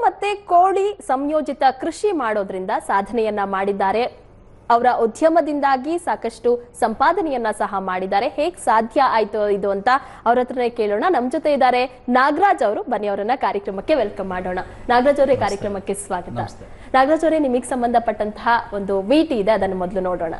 ಮತ್ತೆ ಕೋಳಿ ಸಂಯೋಜಿತ ಕೃಷಿ ಮಾಡೋದ್ರಿಂದ ಸಾಧನೆಯನ್ನ ಮಾಡಿದ್ದಾರೆ ಅವರ ಉದ್ಯಮದಿಂದಾಗಿ ಸಾಕಷ್ಟು ಸಂಪಾದನೆಯನ್ನ ಸಹ ಮಾಡಿದ್ದಾರೆ ಹೇಗ್ ಸಾಧ್ಯ ಆಯ್ತು ಇದು ಅಂತ ಅವ್ರ ಹತ್ರನೇ ಕೇಳೋಣ ನಮ್ ಜೊತೆ ಇದ್ದಾರೆ ನಾಗರಾಜ್ ಅವರು ಬನ್ನಿ ಅವರನ್ನ ಕಾರ್ಯಕ್ರಮಕ್ಕೆ ವೆಲ್ಕಮ್ ಮಾಡೋಣ ನಾಗರಾಜ್ ಅವರೇ ಕಾರ್ಯಕ್ರಮಕ್ಕೆ ಸ್ವಾಗತ ನಾಗರಾಜ್ ಅವರೇ ನಿಮಗೆ ಸಂಬಂಧಪಟ್ಟಂತಹ ಒಂದು ವಿಟಿ ಇದೆ ಅದನ್ನು ಮೊದಲು ನೋಡೋಣ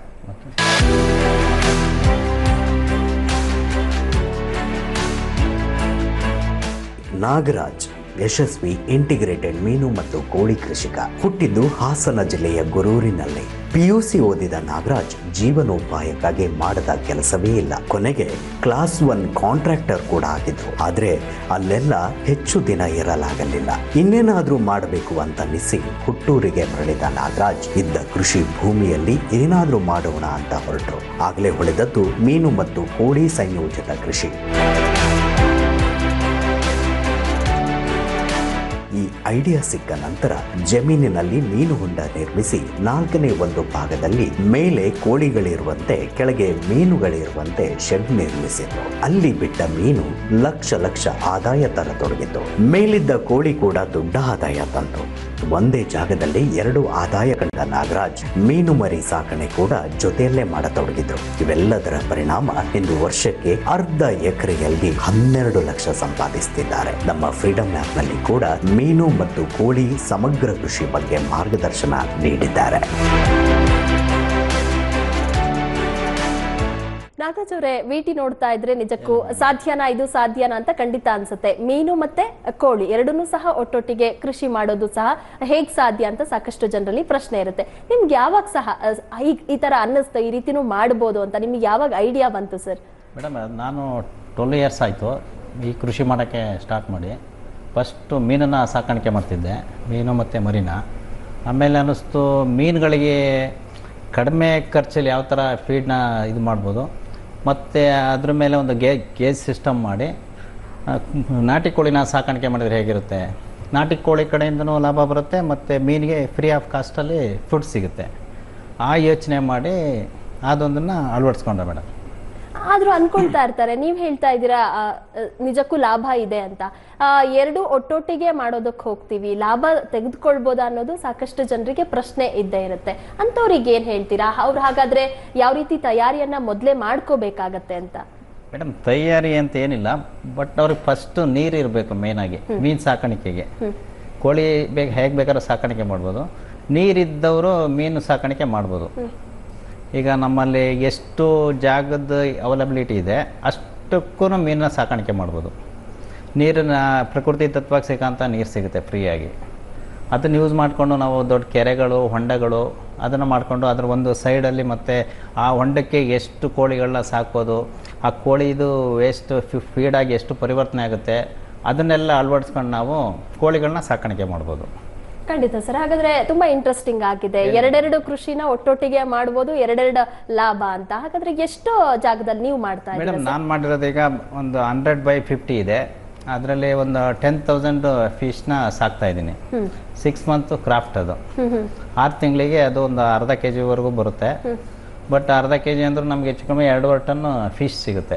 ನಾಗರಾಜ್ ಯಶಸ್ವಿ ಇಂಟಿಗ್ರೇಟೆಡ್ ಮೀನು ಮತ್ತು ಕೋಳಿ ಕೃಷಿಕ ಹುಟ್ಟಿದ್ದು ಹಾಸನ ಜಿಲ್ಲೆಯ ಗುರೂರಿನಲ್ಲಿ ಪಿಯುಸಿ ಓದಿದ ನಾಗರಾಜ್ ಜೀವನೋಪಾಯಕ್ಕಾಗಿ ಮಾಡದ ಕೆಲಸವೇ ಇಲ್ಲ ಕೊನೆಗೆ ಕ್ಲಾಸ್ ಒನ್ ಕಾಂಟ್ರಾಕ್ಟರ್ ಕೂಡ ಆಗಿದ್ರು ಆದ್ರೆ ಅಲ್ಲೆಲ್ಲ ಹೆಚ್ಚು ದಿನ ಇರಲಾಗಲಿಲ್ಲ ಇನ್ನೇನಾದ್ರೂ ಮಾಡಬೇಕು ಅಂತ ನಿಸ್ಸಿ ಹುಟ್ಟೂರಿಗೆ ಮರಳಿದ ನಾಗರಾಜ್ ಇದ್ದ ಕೃಷಿ ಭೂಮಿಯಲ್ಲಿ ಏನಾದ್ರೂ ಮಾಡೋಣ ಅಂತ ಹೊರಟರು ಆಗ್ಲೇ ಹೊಳೆದದ್ದು ಮೀನು ಮತ್ತು ಕೋಳಿ ಸಂಯೋಜಿತ ಕೃಷಿ ಈ ಐಡಿಯಾ ಸಿಕ್ಕ ನಂತರ ಜಮೀನಿನಲ್ಲಿ ಮೀನು ಹೊಂಡ ನಿರ್ಮಿಸಿ ನಾಲ್ಕನೇ ಒಂದು ಭಾಗದಲ್ಲಿ ಮೇಲೆ ಕೋಳಿಗಳಿರುವಂತೆ ಕೆಳಗೆ ಮೀನುಗಳಿರುವಂತೆ ಶೆಡ್ ನಿರ್ಮಿಸಿದ್ರು ಅಲ್ಲಿ ಬಿಟ್ಟ ಮೀನು ಲಕ್ಷ ಲಕ್ಷ ಆದಾಯ ತರತೊಡಗಿತು ಮೇಲಿದ್ದ ಕೋಳಿ ಕೂಡ ದೊಡ್ಡ ಆದಾಯ ತಂತು ಒಂದೇ ಜಾಗದಲ್ಲಿ ಎರಡು ಆದಾಯ ಕಂಡ ನಾಗರಾಜ್ ಮೀನು ಮರಿ ಸಾಕಣೆ ಕೂಡ ಜೊತೆಯಲ್ಲೇ ಮಾಡತೊಡಗಿದ್ರು ಇವೆಲ್ಲದರ ಪರಿಣಾಮ ಇಂದು ವರ್ಷಕ್ಕೆ ಅರ್ಧ ಎಕರೆಯಲ್ಲಿ ಹನ್ನೆರಡು ಲಕ್ಷ ಸಂಪಾದಿಸುತ್ತಿದ್ದಾರೆ ನಮ್ಮ ಫ್ರೀಡಮ್ ಆಪ್ ನಲ್ಲಿ ಕೂಡ ಮೀನು ಮತ್ತು ಕೋಳಿ ಸಮಗ್ರ ಕೃಷಿ ಬಗ್ಗೆ ಮಾರ್ಗದರ್ಶನ ನೀಡಿದ್ದಾರೆ ನಾಗರಾಜ್ ಅವರೇ ವಿಟಿ ನೋಡ್ತಾ ಇದ್ರೆ ನಿಜಕ್ಕೂ ಸಾಧ್ಯನಾ ಇದು ಸಾಧ್ಯನಾ ಅಂತ ಖಂಡಿತ ಅನ್ಸುತ್ತೆ ಮೀನು ಮತ್ತೆ ಕೋಳಿ ಎರಡನ್ನೂ ಸಹ ಒಟ್ಟೊಟ್ಟಿಗೆ ಕೃಷಿ ಮಾಡೋದು ಸಹ ಹೇಗ್ ಸಾಧ್ಯ ಅಂತ ಸಾಕಷ್ಟು ಜನರಲ್ಲಿ ಪ್ರಶ್ನೆ ಇರುತ್ತೆ ನಿಮ್ಗೆ ಯಾವಾಗ ಸಹ ಅಹ್, ಈ- ಈ ತರ ಅನ್ನಿಸ್ತು ಈ ರೀತಿನೂ ಮಾಡ್ಬೋದು ಅಂತ ನಿಮ್ಗೆ ಯಾವಾಗ ಐಡಿಯಾ ಬಂತು ಸರ್ ಮೇಡಮ್ ನಾನು ಟ್ವೆಲ್ ಇಯರ್ಸ್ ಆಯಿತು ಈ ಕೃಷಿ ಮಾಡೋಕ್ಕೆ ಸ್ಟಾರ್ಟ್ ಮಾಡಿ ಫಸ್ಟು ಮೀನನ್ನು ಸಾಕಾಣಿಕೆ ಮಾಡ್ತಿದ್ದೆ ಮೀನು ಮತ್ತು ಮರಿನ ಆಮೇಲೆ ಅನ್ನಿಸ್ತು ಮೀನುಗಳಿಗೆ ಕಡಿಮೆ ಖರ್ಚಲ್ಲಿ ಯಾವ ಥರ ಫೀಡ್ನ ಇದು ಮಾಡ್ಬೋದು ಮತ್ತು ಅದ್ರ ಮೇಲೆ ಒಂದು ಗೇ ಗೇಜ್ ಸಿಸ್ಟಮ್ ಮಾಡಿ ಆ, ನಾಟಿ ಕೋಳಿನ ಸಾಕಾಣಿಕೆ ಮಾಡಿದರೆ ಹೇಗಿರುತ್ತೆ ನಾಟಿ ಕೋಳಿ ಕಡೆಯಿಂದನೂ ಲಾಭ ಬರುತ್ತೆ ಮತ್ತು ಮೀನಿಗೆ ಫ್ರೀ ಆಫ್ ಕಾಸ್ಟಲ್ಲಿ ಫುಡ್ ಸಿಗುತ್ತೆ ಆ ಯೋಚನೆ ಮಾಡಿ ಅದೊಂದನ್ನು ಅಳವಡಿಸ್ಕೊಂಡೆ ಮೇಡಮ್ ಆದ್ರೂ ಅನ್ಕೊಳ್ತಾ ಇರ್ತಾರೆ ನೀವ್ ಹೇಳ್ತಾ ಇದ್ದೀರಾ ಆ, ಅಹ್, ನಿಜಕ್ಕೂ ಲಾಭ ಇದೆ ಅಂತ ಆ, ಎರಡು ಒಟ್ಟೊಟ್ಟಿಗೆ ಮಾಡೋದಕ್ಕೆ ಹೋಗ್ತೀವಿ ಲಾಭ ತೆಗೆದುಕೊಳ್ಬೋದಾ ಅನ್ನೋದು ಸಾಕಷ್ಟು ಜನರಿಗೆ ಪ್ರಶ್ನೆ ಇದ್ದೇ ಇರುತ್ತೆ ಅಂತವ್ರಿಗೆ ಏನ್ ಹೇಳ್ತೀರಾ ಅವ್ರು ಹಾಗಾದ್ರೆ ಯಾವ ರೀತಿ ತಯಾರಿಯನ್ನ ಮೊದ್ಲೇ ಮಾಡ್ಕೋಬೇಕಾಗತ್ತೆ ಅಂತ ಮೇಡಮ್ ತಯಾರಿ ಅಂತ ಏನಿಲ್ಲ ಬಟ್ ಅವ್ರಿಗೆ ಫಸ್ಟ್ ನೀರು ಇರಬೇಕು ಮೇಯ್ನಾಗಿ ಮೀನು ಸಾಕಾಣಿಕೆಗೆ ಕೋಳಿ ಬೇಗ ಹೇಗೆ ಬೇಕಾದ್ರೂ ಸಾಕಾಣಿಕೆ ಮಾಡ್ಬೋದು ನೀರಿದ್ದವರು ಮೀನು ಸಾಕಾಣಿಕೆ ಮಾಡ್ಬೋದು ಈಗ ನಮ್ಮಲ್ಲಿ ಎಷ್ಟು ಜಾಗದ ಅವೈಲಬಿಲಿಟಿ ಇದೆ ಅಷ್ಟಕ್ಕೂ ಮೀನನ್ನ ಸಾಕಾಣಿಕೆ ಮಾಡ್ಬೋದು ನೀರನ್ನ ಪ್ರಕೃತಿ ತತ್ವಕ್ಕೆ ಸಿಗೋಂಥ ನೀರು ಸಿಗುತ್ತೆ ಫ್ರೀಯಾಗಿ ಅದನ್ನು ಯೂಸ್ ಮಾಡಿಕೊಂಡು ನಾವು ದೊಡ್ಡ ಕೆರೆಗಳು ಹೊಂಡಗಳು ಅದನ್ನು ಮಾಡಿಕೊಂಡು ಅದರ ಒಂದು ಸೈಡಲ್ಲಿ ಮತ್ತು ಆ ಹೊಂಡಕ್ಕೆ ಎಷ್ಟು ಕೋಳಿಗಳನ್ನ ಸಾಕೋದು ಆ ಕೋಳಿದು ವೇಸ್ಟ್ ಫೀಡಾಗಿ ಎಷ್ಟು ಪರಿವರ್ತನೆ ಆಗುತ್ತೆ ಅದನ್ನೆಲ್ಲ ಅಳವಡಿಸ್ಕೊಂಡು ನಾವು ಕೋಳಿಗಳನ್ನ ಸಾಕಾಣಿಕೆ ಮಾಡ್ಬೋದು ಖಂಡಿತ ಸರ್ ಹಾಗಾದ್ರೆ ತುಂಬಾ ಇಂಟ್ರೆಸ್ಟಿಂಗ್ ಆಗಿದೆ ಎರಡೆರಡು ಕೃಷಿನ ಒಟ್ಟೊಟ್ಟಿಗೆ ಮಾಡ್ಬೋದು ಎರಡೆರಡು ಲಾಭ ಅಂತ ಹಾಗಾದ್ರೆ ಎಷ್ಟು ಜಾಗದಲ್ಲಿ ನೀವು ಮಾಡ್ತಾ ಇದ್ದೀರಾ ಮೇಡಮ್ ನಾನು ಮಾಡಿರೋದು ಈಗ ಒಂದು ಹಂಡ್ರೆಡ್ ಬೈ ಫಿಫ್ಟಿ ಇದೆ ಅದರಲ್ಲಿ ಒಂದು ಟೆನ್ ತೌಸಂಡ್ ಫಿಶ್ನ ಸಾಕ್ತಾ ಇದ್ದೀನಿ ಸಿಕ್ಸ್ ಮಂತ್ ಕ್ರಾಫ್ಟ್ ಅದು ಹ್ಮ್ ಹ್ಮ್ ಆರು ತಿಂಗಳಿಗೆ ಅದು ಒಂದು ಅರ್ಧ ಕೆ ಜಿವರೆಗೂ ಬರುತ್ತೆ ಬಟ್ ಅರ್ಧ ಕೆ ಜಿ ಅಂದ್ರೂ ನಮ್ಗೆ ಹೆಚ್ಚು ಕಮ್ಮಿ ಎರಡೂವರೆ ಟನ್ ಫಿಶ್ ಸಿಗುತ್ತೆ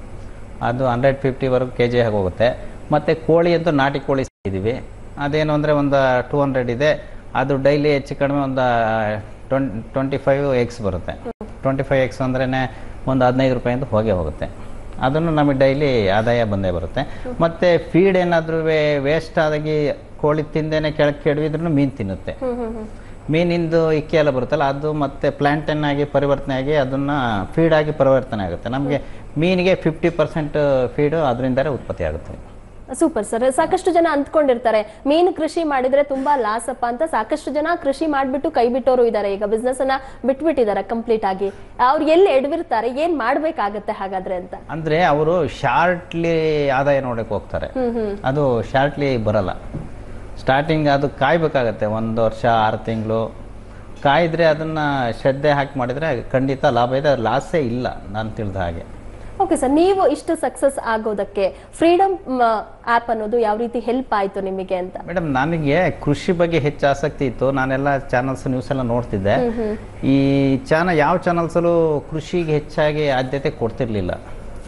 ಅದು ಹಂಡ್ರೆಡ್ ಫಿಫ್ಟಿವರೆಗೂ ಕೆ ಜಿ ಹೋಗುತ್ತೆ ಮತ್ತು ಕೋಳಿ ಅಂತೂ ನಾಟಿ ಕೋಳಿ ಇದ್ದೀವಿ ಅದೇನು ಅಂದರೆ ಒಂದು ಟೂ ಹಂಡ್ರೆಡ್ ಇದೆ ಅದು ಡೈಲಿ ಹೆಚ್ಚು ಕಡಿಮೆ ಒಂದು ಟ್ವೆಂಟ್ ಟ್ವೆಂಟಿ ಫೈವ್ ಎಗ್ಸ್ ಬರುತ್ತೆ ಟ್ವೆಂಟಿ ಫೈವ್ ಎಗ್ಸ್ ಅಂದ್ರೇ ಒಂದು ಹದಿನೈದು ರೂಪಾಯಿಂದ ಹೋಗೇ ಹೋಗುತ್ತೆ ಅದನ್ನು ನಮಗೆ ಡೈಲಿ ಆದಾಯ ಬಂದೇ ಬರುತ್ತೆ ಮತ್ತು ಫೀಡ್ ಏನಾದರೂ ವೇಸ್ಟ್ ಆದಾಗಿ ಕೋಳಿ ತಿಂದೇನೆ ಕೆಳಗೆ ಕೆಡವಿದ್ರೂ ಮೀನು ತಿನ್ನುತ್ತೆ ಹ್ಮ್ ಹ್ಮ್ ಹ್ಮ್ ಮೀನಿಂದು ಇಕ್ಕೆ ಎಲ್ಲ ಬರುತ್ತಲ್ಲ ಅದು ಮತ್ತೆ ಪ್ಲಾಂಟನ್ ಆಗಿ ಪರಿವರ್ತನೆ ಆಗಿ ಅದನ್ನು ಫೀಡ್ ಆಗಿ ಪರಿವರ್ತನೆ ಆಗುತ್ತೆ ನಮಗೆ ಮೀನಿಗೆ ಫಿಫ್ಟಿ ಪರ್ಸೆಂಟ್ ಫೀಡು ಅದರಿಂದಲೇ ಉತ್ಪತ್ತಿ ಆಗುತ್ತೆ ಸೂಪರ್ ಸರ್ ಸಾಕಷ್ಟು ಜನ ಅಂದ್ಕೊಂಡಿರ್ತಾರೆ ಮೀನು ಕೃಷಿ ಮಾಡಿದ್ರೆ ತುಂಬಾ ಲಾಸ್ ಅಪ್ಪ ಅಂತ ಸಾಕಷ್ಟು ಜನ ಕೃಷಿ ಮಾಡ್ಬಿಟ್ಟು ಕೈ ಬಿಟ್ಟೋರು ಇದಾರೆ ಈಗ ಬಿಸ್ನೆಸ್ ಅನ್ನ ಬಿಟ್ಬಿಟ್ಟಿದ್ದಾರೆ ಕಂಪ್ಲೀಟ್ ಆಗಿ ಅವ್ರು ಎಲ್ಲಿ ಎಡವಿರ್ತಾರೆ ಏನ್ ಮಾಡ್ಬೇಕಾಗತ್ತೆ ಹಾಗಾದ್ರೆ ಅಂತ ಅಂದರೆ ಅವರು ಶಾರ್ಟ್ಲಿ ಆದಾಯ ನೋಡಕ್ಕೆ ಹೋಗ್ತಾರೆ ಹ್ಮ್ ಹ್ಮ್ ಅದು ಶಾರ್ಟ್ಲಿ ಬರಲ್ಲ ಸ್ಟಾರ್ಟಿಂಗ್ ಅದು ಕಾಯ್ಬೇಕಾಗತ್ತೆ ಒಂದು ವರ್ಷ ಆರು ತಿಂಗಳು ಕಾಯಿದ್ರೆ ಅದನ್ನು ಶ್ರದ್ಧೆ ಹಾಕಿ ಮಾಡಿದರೆ ಖಂಡಿತ ಲಾಭ ಇದೆ ಲಾಸೇ ಇಲ್ಲ ನಾನು ತಿಳಿದ ಹಾಗೆ ಓಕೆ ಸರ್ ನೀವು ಇಷ್ಟು ಸಕ್ಸಸ್ ಆಗೋದಕ್ಕೆ ಫ್ರೀಡಮ್ ಆಪ್ ಅನ್ನೋದು ಯಾವ ರೀತಿ ಹೆಲ್ಪ್ ಆಯ್ತು ನಿಮಗೆ ಅಂತ ಮೇಡಮ್ ನನಗೆ ಕೃಷಿ ಬಗ್ಗೆ ಹೆಚ್ಚು ಆಸಕ್ತಿ ಇತ್ತು ನಾನೆಲ್ಲ ಚಾನಲ್ಸ್ ನ್ಯೂಸ್ ಎಲ್ಲ ನೋಡ್ತಿದ್ದೆ ಈ ಚಾನ ಯಾವ ಚಾನಲ್ಸಲ್ಲೂ ಕೃಷಿಗೆ ಹೆಚ್ಚಾಗಿ ಆದ್ಯತೆ ಕೊಡ್ತಿರ್ಲಿಲ್ಲ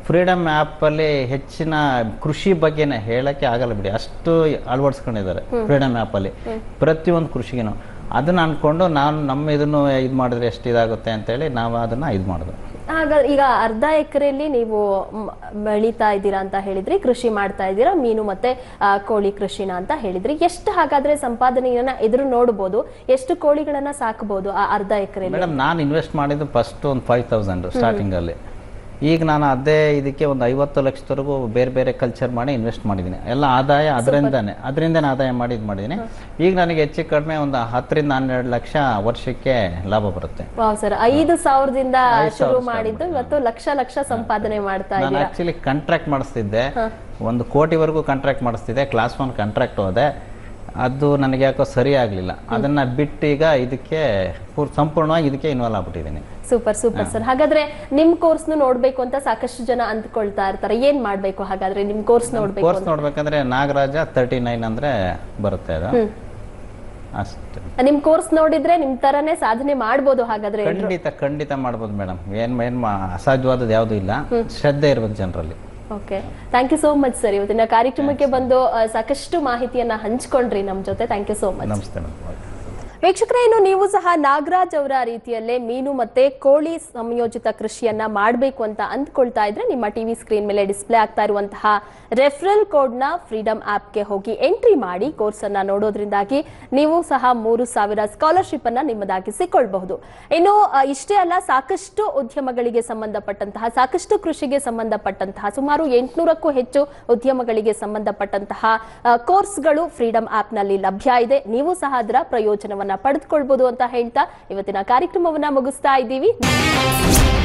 ಫ್ರೀಡಮ್ ಆ್ಯಪಲ್ಲಿ ಹೆಚ್ಚಿನ ಕೃಷಿ ಬಗ್ಗೆನೇ ಹೇಳಕ್ಕೆ ಆಗಲ್ಲ ಬಿಡಿ ಅಷ್ಟು ಅಳವಡಿಸ್ಕೊಂಡಿದ್ದಾರೆ ಫ್ರೀಡಮ್ ಆ್ಯಪಲ್ಲಿ ಪ್ರತಿಯೊಂದು ಕೃಷಿಗೂ ಅದನ್ನ ಅನ್ಕೊಂಡು ನಾನು ನಮ್ಮ ಇದನ್ನು ಇದು ಮಾಡಿದ್ರೆ ಎಷ್ಟು ಇದಾಗುತ್ತೆ ಅಂತೇಳಿ ನಾವು ಅದನ್ನ ಇದು ಮಾಡಿದ್ವಿ ಆಗ ಈಗ ಅರ್ಧ ಎಕರೆಯಲ್ಲಿ ನೀವು ಮ್, ಬೆಳೀತಾ ಇದ್ದೀರಾ ಅಂತ ಹೇಳಿದ್ರಿ ಕೃಷಿ ಮಾಡ್ತಾ ಇದ್ದೀರಾ ಮೀನು ಮತ್ತೆ ಆ, ಕೋಳಿ ಕೃಷಿನ ಅಂತ ಹೇಳಿದ್ರಿ ಎಷ್ಟು ಹಾಗಾದ್ರೆ ಸಂಪಾದನೆಯನ್ನ ಎದುರು ನೋಡಬಹುದು ಎಷ್ಟು ಕೋಳಿಗಳನ್ನ ಸಾಕಬಹುದು ಆ ಅರ್ಧ ಎಕರೆಯಲ್ಲಿ ಮೇಡಮ್ ನಾನು ಇನ್ವೆಸ್ಟ್ ಮಾಡಿದ್ದು ಫಸ್ಟ್ ಒಂದು ಫೈವ್ ತೌಸಂಡ್ ಸ್ಟಾರ್ಟಿಂಗಲ್ಲಿ ಈಗ ನಾನು ಅದೇ ಇದಕ್ಕೆ ಒಂದು ಐವತ್ತು ಲಕ್ಷದವರೆಗೂ ಬೇರೆ ಬೇರೆ ಕಲ್ಚರ್ ಮಾಡಿ ಇನ್ವೆಸ್ಟ್ ಮಾಡಿದ್ದೀನಿ ಎಲ್ಲ ಆದಾಯ ಅದರಿಂದಾನೆ ಅದರಿಂದನೇ ಆದಾಯ ಮಾಡಿ ಇದು ಮಾಡಿದ್ದೀನಿ ಈಗ ನನಗೆ ಹೆಚ್ಚು ಕಡಿಮೆ ಒಂದು ಹತ್ತರಿಂದ ಹನ್ನೆರಡು ಲಕ್ಷ ವರ್ಷಕ್ಕೆ ಲಾಭ ಬರುತ್ತೆ ವಾವ್ ಸರ್ ಐದು ಸಾವಿರದಿಂದ ಐದು ಶುರು ಸಾವಿರ ಮಾಡಿದ್ದು ಇವತ್ತು ಲಕ್ಷ ಲಕ್ಷ ಸಂಪಾದನೆ ಮಾಡ್ತಾ ನಾನು ಇದ್ದೀರಾ ಆ್ಯಕ್ಚುಲಿ ಕಾಂಟ್ರಾಕ್ಟ್ ಮಾಡಿಸ್ತಿದ್ದೆ ಒಂದು ಕೋಟಿವರೆಗೂ ಕಾಂಟ್ರಾಕ್ಟ್ ಮಾಡಿಸ್ತಿದ್ದೆ ಕ್ಲಾಸ್ ಒನ್ ಕಾಂಟ್ರಾಕ್ಟ್ ಹೋದೆ ಅದು ನನಗೆ ಯಾಕೋ ಸರಿ ಆಗಲಿಲ್ಲ ಅದನ್ನು ಬಿಟ್ಟು ಈಗ ಇದಕ್ಕೆ ಪೂರ್ ಸಂಪೂರ್ಣವಾಗಿ ಇದಕ್ಕೆ ಇನ್ವಾಲ್ವ್ ಆಗ್ಬಿಟ್ಟಿದ್ದೀನಿ ಸೂಪರ್ ಸೂಪರ್ ಸರ್ ಹಾಗಾದ್ರೆ ನಿಮ್ ಕೋರ್ಸ್ ನೋಡ್ಬೇಕು ಅಂತ ಸಾಕಷ್ಟು ಜನ ಅಂದ್ಕೊಳ್ತಾ ಇರ್ತಾರೆ ಏನ್ ಮಾಡ್ಬೇಕು ಹಾಗಾದ್ರೆ ನಿಮ್ ಕೋರ್ಸ್ ನೋಡ್ಬೇಕು ಕೋರ್ಸ್ ನೋಡ್ಬೇಕಂದ್ರೆ ನಾಗರಾಜ ತರ್ಟಿ ನೈನ್ ಅಂದ್ರೆ ಬರುತ್ತೆ ಅದು ಅಷ್ಟೇ ನಿಮ್ ಕೋರ್ಸ್ ನೋಡಿದ್ರೆ ನಿಮ್ ತರನೇ ಸಾಧನೆ ಮಾಡ್ಬೋದು ಹಾಗಾದ್ರೆ ಎಲ್ರು. ಖಂಡಿತ ಖಂಡಿತ ಮಾಡ್ಬೋದು ಮೇಡಮ್ ಏನ್ ಏನ್ ಮಾ- ಅಸಾಧ್ಯವಾದದ್ದು ಯಾವುದು ಇಲ್ಲ ಶ್ರದ್ಧೆ ಇರ್ಬೇಕು ಜನರಲ್ಲಿ okay thank you so much sir ಇವತ್ತಿನ ಕಾರ್ಯಕ್ರಮಕ್ಕೆ ಬಂದು ಆ, ಸಾಕಷ್ಟು ಮಾಹಿತಿಯನ್ನ ಹಂಚ್ಕೊಂಡ್ರಿ ನಮ್ ಜೊತೆ ಥ್ಯಾಂಕ್ ಯು ಸೋ ಮಚ್ ನಮಸ್ತೆ ಮೇಡಮ್ ವೀಕ್ಷಕರೇ ಇನ್ನು ನೀವು ಸಹ ನಾಗರಾಜ್ ಅವರ ರೀತಿಯಲ್ಲೇ ಮೀನು ಮತ್ತೆ ಕೋಳಿ ಸಂಯೋಜಿತ ಕೃಷಿಯನ್ನ ಮಾಡಬೇಕು ಅಂತ ಅಂದ್ಕೊಳ್ತಾ ಇದ್ರೆ ನಿಮ್ಮ ಟಿವಿ ಸ್ಕ್ರೀನ್ ಮೇಲೆ ಡಿಸ್ಪ್ಲೇ ಆಗ್ತಾ ಇರುವಂತಹ ರೆಫರಲ್ ಕೋಡ್ ನ ಫ್ರೀಡಮ್ ಆಪ್ಗೆ ಹೋಗಿ ಎಂಟ್ರಿ ಮಾಡಿ ಕೋರ್ಸ್ ಅನ್ನ ನೋಡೋದ್ರಿಂದಾಗಿ ನೀವು ಸಹ ಮೂರು ಸಾವಿರ ಸ್ಕಾಲರ್ಶಿಪ್ ಅನ್ನ ನಿಮ್ಮದಾಗಿಸಿಕೊಳ್ಬಹುದು ಇನ್ನು ಆ, ಇಷ್ಟೇ ಅಲ್ಲ ಸಾಕಷ್ಟು ಉದ್ಯಮಗಳಿಗೆ ಸಂಬಂಧಪಟ್ಟಂತಹ ಸಾಕಷ್ಟು ಕೃಷಿಗೆ ಸಂಬಂಧಪಟ್ಟಂತಹ ಸುಮಾರು ಎಂಟುನೂರಕ್ಕೂ ಹೆಚ್ಚು ಉದ್ಯಮಗಳಿಗೆ ಸಂಬಂಧಪಟ್ಟಂತಹ ಆ, ಕೋರ್ಸ್ಗಳು ಫ್ರೀಡಮ್ ಆಪ್ ನಲ್ಲಿ ಲಭ್ಯ ಇದೆ ನೀವು ಸಹ ಅದರ ಪ್ರಯೋಜನವನ್ನ ಪಡೆದುಕೊಳ್ಬಹುದು ಅಂತ ಹೇಳ್ತಾ ಇವತ್ತಿನ ಕಾರ್ಯಕ್ರಮವನ್ನ ಮುಗಿಸ್ತಾ ಇದ್ದೀವಿ